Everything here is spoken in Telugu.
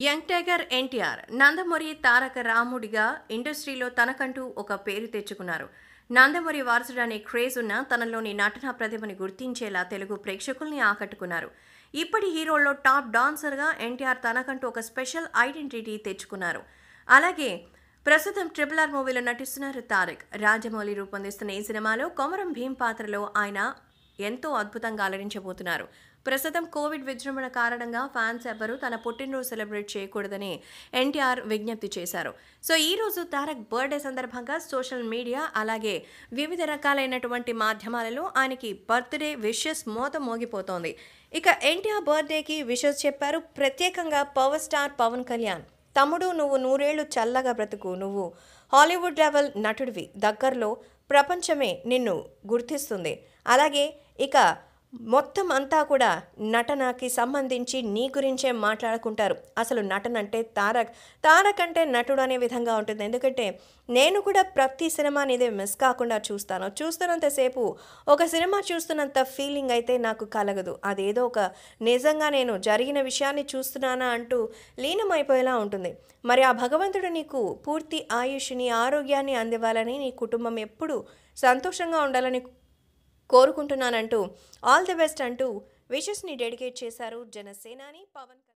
young tiger NTR Nandamuri Taraka రాముడిగా ఇండస్ట్రీలో తనకంటూ ఒక పేరు తెచ్చుకున్నారు నందమూరి వారసుడు అనే క్రేజ్ ఉన్న తనలోని నటనా ప్రతిభని గుర్తించేలా తెలుగు ప్రేక్షకుల్ని ఆకట్టుకున్నారు ఇప్పటి హీరోల్లో టాప్ డాన్సర్గా ఎన్టీఆర్ తనకంటూ ఒక స్పెషల్ ఐడెంటిటీ తెచ్చుకున్నారు అలాగే ప్రస్తుతం ట్రిపుల్ ఆర్ మూవీలో నటిస్తున్నారు తారక్ రాజమౌళి రూపొందిస్తున్న ఈ సినిమాలో కొమరం భీం పాత్రలో ఆయన ఎంతో అద్భుతంగా అలరించబోతున్నారు ప్రస్తుతం కోవిడ్ విజృంభణ కారణంగా ఫ్యాన్స్ ఎవ్వరూ తన పుట్టినరోజు సెలబ్రేట్ చేయకూడదని ఎన్టీఆర్ విజ్ఞప్తి చేశారు సో ఈ రోజు తారక్ బర్త్డే సందర్భంగా సోషల్ మీడియా అలాగే వివిధ రకాలైనటువంటి మాధ్యమాలలో ఆయనకి బర్త్డే విషెస్ మోత మోగిపోతోంది ఇక ఎన్టీఆర్ బర్త్డేకి విషెస్ చెప్పారు ప్రత్యేకంగా పవర్ స్టార్ పవన్ కళ్యాణ్ తమ్ముడు నువ్వు నూరేళ్లు చల్లగా బ్రతుకు నువ్వు హాలీవుడ్ లెవెల్ నటుడివి దగ్గరలో ప్రపంచమే నిన్ను గుర్తిస్తుంది అలాగే ఇక మొత్తం అంతా కూడా నటనకి సంబంధించి నీ గురించే మాట్లాడుకుంటారు అసలు నటన అంటే తారక్ తారక్ అంటే నటుడు అనే విధంగా ఉంటుంది ఎందుకంటే నేను కూడా ప్రతి సినిమాని ఇదే మిస్ కాకుండా చూస్తాను చూస్తున్నంతసేపు ఒక సినిమా చూస్తున్నంత ఫీలింగ్ అయితే నాకు కలగదు అదేదో ఒక నిజంగా నేను జరిగిన విషయాన్ని చూస్తున్నానా అంటూ లీనమైపోయేలా ఉంటుంది మరి ఆ భగవంతుడు నీకు పూర్తి ఆయుష్ని ఆరోగ్యాన్ని అందివ్వాలని నీ కుటుంబం ఎప్పుడు సంతోషంగా ఉండాలని కోరుకుంటున్నానంటూ ఆల్ ది బెస్ట్ అంటూ విషెస్ని డెడికేట్ చేశారు జనసేనాని పవన్ కళ్యాణ్